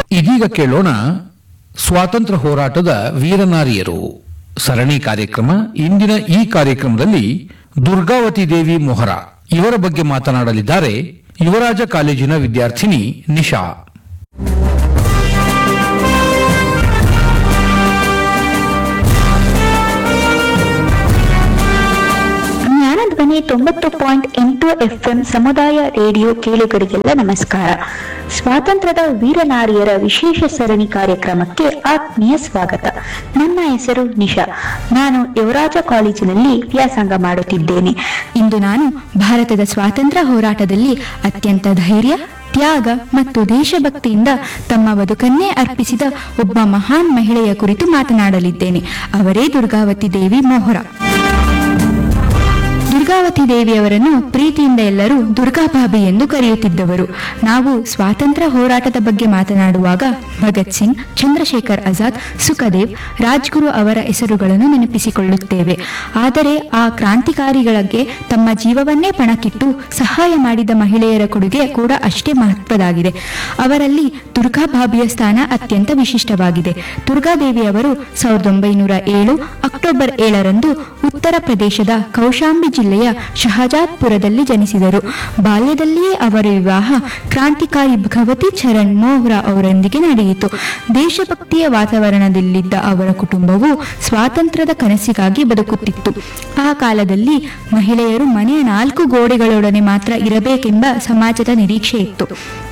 ಇದೀಗ ಕೇಳೋಣ ಸ್ವಾತಂತ್ರ್ಯ ಹೋರಾಟದ ವೀರನಾರಿಯರು ಸರಣಿ ಕಾರ್ಯಕ್ರಮ ಇಂದಿನ ಈ ಕಾರ್ಯಕ್ರಮದಲ್ಲಿ ದುರ್ಗಾವತಿ ದೇವಿ ಮೊಹರ ಇವರ ಬಗ್ಗೆ ಮಾತನಾಡಲಿದ್ದಾರೆ ಯುವರಾಜ ಕಾಲೇಜಿನ ವಿದ್ಯಾರ್ಥಿನಿ ನಿಶಾ ಜ್ಞಾನಧ್ವನಿ ತೊಂಬತ್ತು ಪಾಯಿಂಟ್ ಎಂಟು ಎಫ್ಎಂ ಸಮುದಾಯ ರೇಡಿಯೋ ಕೇಳುಗರಿಗೆಲ್ಲ ನಮಸ್ಕಾರ ಸ್ವಾತಂತ್ರ್ಯದ ವೀರನಾರಿಯರ ವಿಶೇಷ ಸರಣಿ ಕಾರ್ಯಕ್ರಮಕ್ಕೆ ಆತ್ಮೀಯ ಸ್ವಾಗತ ನನ್ನ ಹೆಸರು ನಿಶಾ ನಾನು ಯುವರಾಜ ಕಾಲೇಜಿನಲ್ಲಿ ವ್ಯಾಸಂಗ ಮಾಡುತ್ತಿದ್ದೇನೆ ಇಂದು ನಾನು ಭಾರತದ ಸ್ವಾತಂತ್ರ್ಯ ಹೋರಾಟದಲ್ಲಿ ಅತ್ಯಂತ ಧೈರ್ಯ ತ್ಯಾಗ ಮತ್ತು ದೇಶಭಕ್ತಿಯಿಂದ ತಮ್ಮ ಬದುಕನ್ನೇ ಅರ್ಪಿಸಿದ ಒಬ್ಬ ಮಹಾನ್ ಮಹಿಳೆಯ ಕುರಿತು ಮಾತನಾಡಲಿದ್ದೇನೆ ಅವರೇ ದುರ್ಗಾವತಿ ದೇವಿ ಮೊಹರಾ ದುರ್ಗಾವತಿ ದೇವಿಯವರನ್ನು ಪ್ರೀತಿಯಿಂದ ಎಲ್ಲರೂ ದುರ್ಗಾಭಾಬಿ ಎಂದು ಕರೆಯುತ್ತಿದ್ದವರು ನಾವು ಸ್ವಾತಂತ್ರ್ಯ ಹೋರಾಟದ ಬಗ್ಗೆ ಮಾತನಾಡುವಾಗ ಭಗತ್ ಸಿಂಗ್ ಚಂದ್ರಶೇಖರ್ ಆಜಾದ್ ಸುಖದೇವ್ ರಾಜ್ಗುರು ಅವರ ಹೆಸರುಗಳನ್ನು ನೆನಪಿಸಿಕೊಳ್ಳುತ್ತೇವೆ ಆದರೆ ಆ ಕ್ರಾಂತಿಕಾರಿಗಳಿಗೆ ತಮ್ಮ ಜೀವವನ್ನೇ ಪಣಕ್ಕಿಟ್ಟು ಸಹಾಯ ಮಾಡಿದ ಮಹಿಳೆಯರ ಕೊಡುಗೆ ಕೂಡ ಅಷ್ಟೇ ಮಹತ್ವದಾಗಿದೆ ಅವರಲ್ಲಿ ದುರ್ಗಾಭಾಬಿಯ ಸ್ಥಾನ ಅತ್ಯಂತ ವಿಶಿಷ್ಟವಾಗಿದೆ ದುರ್ಗಾದೇವಿಯವರು ಸಾವಿರದ ಒಂಬೈನೂರ ಏಳು ಅಕ್ಟೋಬರ್ ಏಳರಂದು ಉತ್ತರ ಪ್ರದೇಶದ ಕೌಶಾಂಬಿ ಜಿಲ್ಲೆಯ ಶಹಜಾದ್ಪುರದಲ್ಲಿ ಜನಿಸಿದರು ಬಾಲ್ಯದಲ್ಲಿಯೇ ಅವರ ವಿವಾಹ ಕ್ರಾಂತಿಕಾರಿ ಭಗವತಿ ಚರಣ್ ಮೋಹ್ರಾ ಅವರೊಂದಿಗೆ ನಡೆಯಿತು ದೇಶಭಕ್ತಿಯ ವಾತಾವರಣದಲ್ಲಿದ್ದ ಅವರ ಕುಟುಂಬವು ಸ್ವಾತಂತ್ರ್ಯದ ಕನಸಿಗಾಗಿ ಬದುಕುತ್ತಿತ್ತು ಆ ಕಾಲದಲ್ಲಿ ಮಹಿಳೆಯರು ಮನೆಯ ನಾಲ್ಕು ಗೋಡೆಗಳೊಡನೆ ಮಾತ್ರ ಇರಬೇಕೆಂಬ ಸಮಾಜದ ನಿರೀಕ್ಷೆ ಇತ್ತು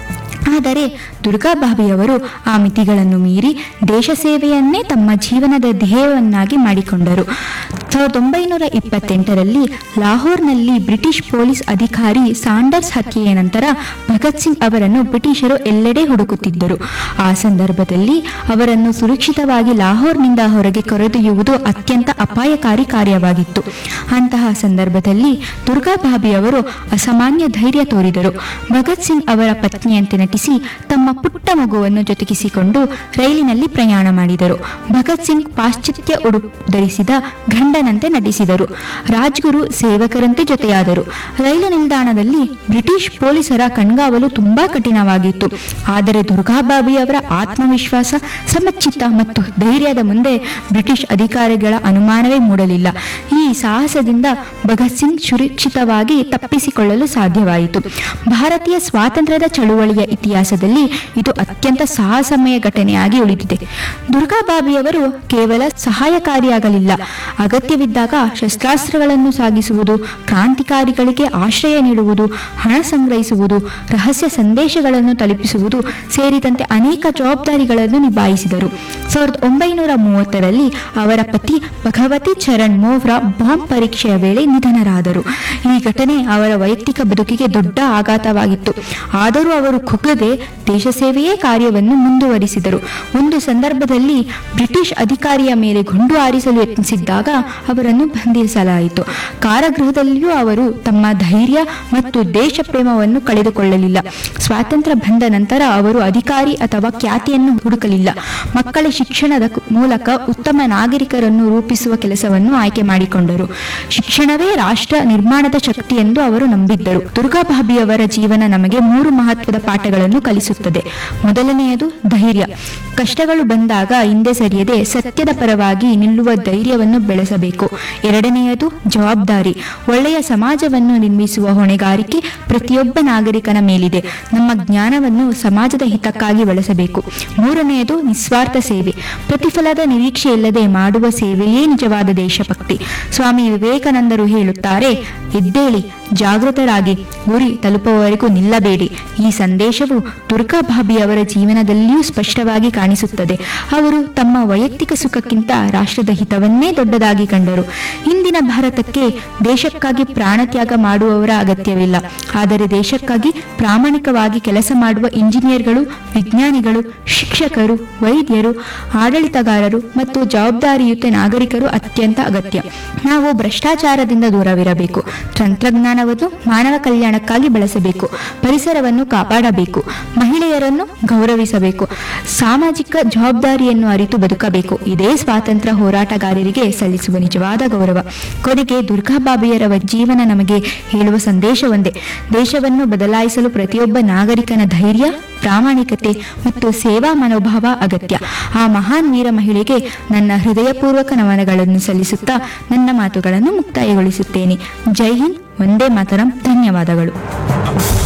ಆದರೆ ದುರ್ಗಾಬಾಬಿಯವರು ಆ ಮಿತಿಗಳನ್ನು ಮೀರಿ ದೇಶ ಸೇವೆಯನ್ನೇ ತಮ್ಮ ಜೀವನದ ಧ್ಯೇಯವನ್ನಾಗಿ ಮಾಡಿಕೊಂಡರು ಸಾವಿರದ ಒಂಬೈನೂರ ಇಪ್ಪತ್ತೆಂಟರಲ್ಲಿ ಲಾಹೋರ್ನಲ್ಲಿ ಬ್ರಿಟಿಷ್ ಪೊಲೀಸ್ ಅಧಿಕಾರಿ ಸಾಂಡರ್ಸ್ ಹತ್ಯೆಯ ನಂತರ ಭಗತ್ ಸಿಂಗ್ ಅವರನ್ನು ಬ್ರಿಟಿಷರು ಎಲ್ಲೆಡೆ ಹುಡುಕುತ್ತಿದ್ದರು ಆ ಸಂದರ್ಭದಲ್ಲಿ ಅವರನ್ನು ಸುರಕ್ಷಿತವಾಗಿ ಲಾಹೋರ್ನಿಂದ ಹೊರಗೆ ಕರೆದೊಯ್ಯುವುದು ಅತ್ಯಂತ ಅಪಾಯಕಾರಿ ಕಾರ್ಯವಾಗಿತ್ತು ಅಂತಹ ಸಂದರ್ಭದಲ್ಲಿ ದುರ್ಗಾಬಾಬಿ ಅವರು ಅಸಾಮಾನ್ಯ ಧೈರ್ಯ ತೋರಿದರು ಭಗತ್ ಸಿಂಗ್ ಅವರ ಪತ್ನಿಯಂತೆ ನಟಿಸಿ ತಮ್ಮ ಪುಟ್ಟ ಮಗುವನ್ನು ಜೊತೆಗಿಸಿಕೊಂಡು ರೈಲಿನಲ್ಲಿ ಪ್ರಯಾಣ ಮಾಡಿದರು ಭಗತ್ ಸಿಂಗ್ ಪಾಶ್ಚಾತ್ಯ ಉಡುಪು ಧರಿಸಿದ ಗಂಡನಂತೆ ನಟಿಸಿದರು ರಾಜ್ಗುರು ಸೇವಕರಂತೆ ಜೊತೆಯಾದರು ರೈಲು ನಿಲ್ದಾಣದಲ್ಲಿ ಬ್ರಿಟಿಷ್ ಪೊಲೀಸರ ಕಣ್ಗಾವಲು ತುಂಬಾ ಕಠಿಣವಾಗಿತ್ತು ಆದರೆ ದುರ್ಗಾಬಾಬಿ ಅವರ ಆತ್ಮವಿಶ್ವಾಸ ಸಮಚಿತ್ತ ಮತ್ತು ಧೈರ್ಯದ ಮುಂದೆ ಬ್ರಿಟಿಷ್ ಅಧಿಕಾರಿಗಳ ಅನುಮಾನವೇ ಮೂಡಲಿಲ್ಲ ಈ ಸಾಹಸದಿಂದ ಭಗತ್ ಸಿಂಗ್ ಸುರಕ್ಷಿತವಾಗಿ ತಪ್ಪಿಸಿಕೊಳ್ಳಲು ಸಾಧ್ಯವಾಯಿತು ಭಾರತೀಯ ಸ್ವಾತಂತ್ರ್ಯದ ಚಳುವಳಿಯ ಇತಿಹಾಸದಲ್ಲಿ ಇದು ಅತ್ಯಂತ ಸಾಹಸಮಯ ಘಟನೆಯಾಗಿ ಉಳಿದಿದೆ ದುರ್ಗಾಬಾಬಿಯವರು ಕೇವಲ ಸಹಾಯಕಾರಿಯಾಗಲಿಲ್ಲ ಅಗತ್ಯವಿದ್ದಾಗ ಶಸ್ತ್ರಾಸ್ತ್ರಗಳನ್ನು ಸಾಗಿಸುವುದು ಕ್ರಾಂತಿಕಾರಿಗಳಿಗೆ ಆಶ್ರಯ ನೀಡುವುದು ಹಣ ಸಂಗ್ರಹಿಸುವುದು ರಹಸ್ಯ ಸಂದೇಶಗಳನ್ನು ತಲುಪಿಸುವುದು ಸೇರಿದಂತೆ ಅನೇಕ ಜವಾಬ್ದಾರಿಗಳನ್ನು ನಿಭಾಯಿಸಿದರು ಸಾವಿರದ ಒಂಬೈನೂರ ಮೂವತ್ತರಲ್ಲಿ ಅವರ ಪತಿ ಭಗವತಿ ಚರಣ್ ಮೋವ್ರಾ ಬಾಂಬ್ ಪರೀಕ್ಷೆಯ ವೇಳೆ ನಿಧನರಾದರು ಈ ಘಟನೆ ಅವರ ವೈಯಕ್ತಿಕ ಬದುಕಿಗೆ ದೊಡ್ಡ ಆಘಾತವಾಗಿತ್ತು ಆದರೂ ಅವರು ಕುಗ್ಗದೆ ದೇಶ ಸೇವೆಯೇ ಕಾರ್ಯವನ್ನು ಮುಂದುವರಿಸಿದರು ಒಂದು ಸಂದರ್ಭದಲ್ಲಿ ಬ್ರಿಟಿಷ್ ಅಧಿಕಾರಿಯ ಮೇಲೆ ಗುಂಡು ಹಾರಿಸಲು ಯತ್ನಿಸಿದ್ದಾಗ ಅವರನ್ನು ಬಂಧಿಸಲಾಯಿತು ಕಾರಾಗೃಹದಲ್ಲಿಯೂ ಅವರು ತಮ್ಮ ಧೈರ್ಯ ಮತ್ತು ದೇಶ ಪ್ರೇಮವನ್ನು ಕಳೆದುಕೊಳ್ಳಲಿಲ್ಲ ಸ್ವಾತಂತ್ರ್ಯ ಬಂದ ನಂತರ ಅವರು ಅಧಿಕಾರಿ ಅಥವಾ ಖ್ಯಾತಿಯನ್ನು ಹುಡುಕಲಿಲ್ಲ ಮಕ್ಕಳ ಶಿಕ್ಷಣದ ಕು- ಮೂಲಕ ಉತ್ತಮ ನಾಗರಿಕರನ್ನು ರೂಪಿಸುವ ಕೆಲಸವನ್ನು ಆಯ್ಕೆ ಮಾಡಿಕೊಂಡರು ಶಿಕ್ಷಣವೇ ರಾಷ್ಟ್ರ ನಿರ್ಮಾಣದ ಶಕ್ತಿ ಎಂದು ಅವರು ನಂಬಿದ್ದರು ದುರ್ಗಾಭಾಬಿಯವರ ಜೀವನ ನಮಗೆ ಮೂರು ಮಹತ್ವದ ಪಾಠಗಳನ್ನು ಕಲಿಸುತ್ತದೆ ಮೊದಲನೆಯದು ಧೈರ್ಯ ಕಷ್ಟಗಳು ಬಂದಾಗ ಹಿಂದೆ ಸರಿಯದೆ ಸತ್ಯದ ಪರವಾಗಿ ನಿಲ್ಲುವ ಧೈರ್ಯವನ್ನು ಬೆಳೆಸಬೇಕು ಎರಡನೆಯದು ಜವಾಬ್ದಾರಿ ಒಳ್ಳೆಯ ಸಮಾಜವನ್ನು ನಿರ್ಮಿಸುವ ಹೊಣೆಗಾರಿಕೆ ಪ್ರತಿಯೊಬ್ಬ ನಾಗರಿಕನ ಮೇಲಿದೆ ನಮ್ಮ ಜ್ಞಾನವನ್ನು ಸಮಾಜದ ಹಿತಕ್ಕಾಗಿ ಬಳಸಬೇಕು ಮೂರನೆಯದು ನಿಸ್ವಾರ್ಥ ಸೇವೆ ಪ್ರತಿಫಲದ ನಿರೀಕ್ಷೆ ಇಲ್ಲದೆ ಮಾಡುವ ಸೇವೆಯೇ ನಿಜವಾದ ದೇಶಭಕ್ತಿ ಸ್ವಾಮಿ ವಿವೇಕಾನಂದರು ಹೇಳುತ್ತಾರೆ ಎದ್ದೇಳಿ ಜಾಗೃತರಾಗಿ ಗುರಿ ತಲುಪುವವರೆಗೂ ನಿಲ್ಲಬೇಡಿ ಈ ಸಂದೇಶವು ದುರ್ಗಾಭಾಬಿ ಅವರ ಜೀವನದಲ್ಲಿಯೂ ಸ್ಪಷ್ಟವಾಗಿ ಕಾಣಿಸುತ್ತದೆ ಅವರು ತಮ್ಮ ವೈಯಕ್ತಿಕ ಸುಖಕ್ಕಿಂತ ರಾಷ್ಟ್ರದ ಹಿತವನ್ನೇ ದೊಡ್ಡದಾಗಿ ಕಂಡರು ಇಂದಿನ ಭಾರತಕ್ಕೆ ದೇಶಕ್ಕಾಗಿ ಪ್ರಾಣತ್ಯಾಗ ಮಾಡುವವರ ಅಗತ್ಯವಿಲ್ಲ ಆದರೆ ದೇಶಕ್ಕಾಗಿ ಪ್ರಾಮಾಣಿಕವಾಗಿ ಕೆಲಸ ಮಾಡುವ ಇಂಜಿನಿಯರ್ಗಳು ವಿಜ್ಞಾನಿಗಳು ಶಿಕ್ಷಕರು ವೈದ್ಯರು ಆಡಳಿತಗಾರರು ಮತ್ತು ಜವಾಬ್ದಾರಿಯುತ ನಾಗರಿಕರು ಅತ್ಯಂತ ಅಗತ್ಯ ನಾವು ಭ್ರಷ್ಟಾಚಾರದಿಂದ ದೂರವಿರಬೇಕು ತಂತ್ರಜ್ಞಾನವನ್ನು ಮಾನವ ಕಲ್ಯಾಣಕ್ಕಾಗಿ ಬಳಸಬೇಕು ಪರಿಸರವನ್ನು ಕಾಪಾಡಬೇಕು ಮಹಿಳೆಯರನ್ನು ಗೌರವಿಸಬೇಕು ಸಾಮಾಜಿಕ ಜವಾಬ್ದಾರಿಯನ್ನು ಅರಿತು ಬದುಕಬೇಕು ಇದೇ ಸ್ವಾತಂತ್ರ್ಯ ಹೋರಾಟಗಾರರಿಗೆ ಸಲ್ಲಿಸುವ ನಿಜವಾದ ಗೌರವ ಕೊನೆಗೆ ದುರ್ಗಾಬಾಬಿಯರವ ಜೀವನ ನಮಗೆ ಹೇಳುವ ಸಂದೇಶ ಒಂದೇ ದೇಶವನ್ನು ಬದಲಾಯಿಸಲು ಪ್ರತಿಯೊಬ್ಬ ನಾಗರಿಕನ ಧೈರ್ಯ ಪ್ರಾಮಾಣಿಕತೆ ಮತ್ತು ಸೇವಾ ಮನೋಭಾವ ಅಗತ್ಯ ಆ ಮಹಾನ್ ವೀರ ಮಹಿಳೆಗೆ ನನ್ನ ಹೃದಯಪೂರ್ವಕ ನಮನಗಳನ್ನು ಸಲ್ಲಿಸುತ್ತಾ ನನ್ನ ಮಾತುಗಳನ್ನು ಮುಕ್ತಾಯಗೊಳಿಸುತ್ತೇನೆ ಜೈ ಹಿಂದ್ ಒಂದೇ ಮಾತರಂ ಧನ್ಯವಾದಗಳು